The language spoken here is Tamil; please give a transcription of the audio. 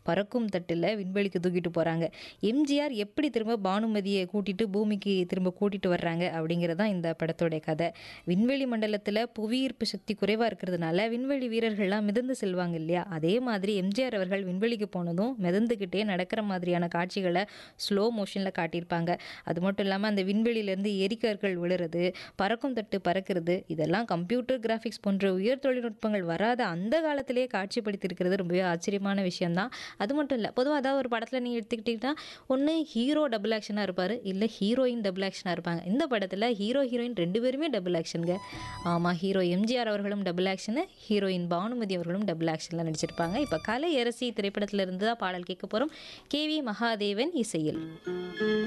பறக்கும் தட்டில் விண்வெளிக்கு தூக்கிட்டு போகிறாங்க எம்ஜிஆர் எப்படி திரும்ப பானுமதியை கூட்டிட்டு பூமிக்கு திரும்ப கூட்டிட்டு வர்றாங்க அப்படிங்கிறது தான் இந்த படத்தோடைய கதை விண்வெளி மண்டலத்தில் புவியீர்ப்பு சக்தி குறைவாக இருக்கிறதுனால விண்வெளி வீரர்கள்லாம் மிதந்து செல்வாங்க இல்லையா அதே மாதிரி எம்ஜிஆர் அவர்கள் விண்வெளிக்கு போனதும் மிதந்துக்கிட்டே நடக்கிற மாதிரியான காட்சிகளை ஸ்லோ மோஷனில் காட்டியிருப்பாங்க அது மட்டும் இல்லாமல் அந்த விண்வெளியிலேருந்து எரிக்கற்கள் விழுறது பறக்கும் தட்டு பறக்கிறது இதெல்லாம் கம்ப்யூட்டர் கிராஃபிக்ஸ் போன்ற உயர் தொழில்நுட்பங்கள் வராத அந்த காலத்திலேயே காட்சிப்படுத்தியிருக்கிறது ரொம்பவே ஆச்சரியமான விஷயம்தான் அது மட்டும் இல்லை பொதுவாக அதாவது ஒரு படத்தில் நீங்கள் எடுத்துக்கிட்டிங்கன்னா ஒன்று ஹீரோ டபுள் ஆக்ஷனாக இருப்பார் இல்லை ஹீரோயின் டபுள் ஆக்ஷனாக இருப்பாங்க இந்த படத்தில் ஹீரோ ஹீரோயின் ரெண்டு பேருமே டபுள் ஆக்ஷனுங்க ஆமாம் ஹீரோ எம்ஜிஆர் அவர்களும் டபுள் ஆக்ஷனு ஹீரோயின் பானுமதி அவர்களும் டபுள் ஆக்ஷனில் நடிச்சிருப்பாங்க இப்போ கலை அரசி திரைப்படத்தில் இருந்து தான் பாடல் கேட்க போகிறோம் கேவி மகாதேவன் இசையில்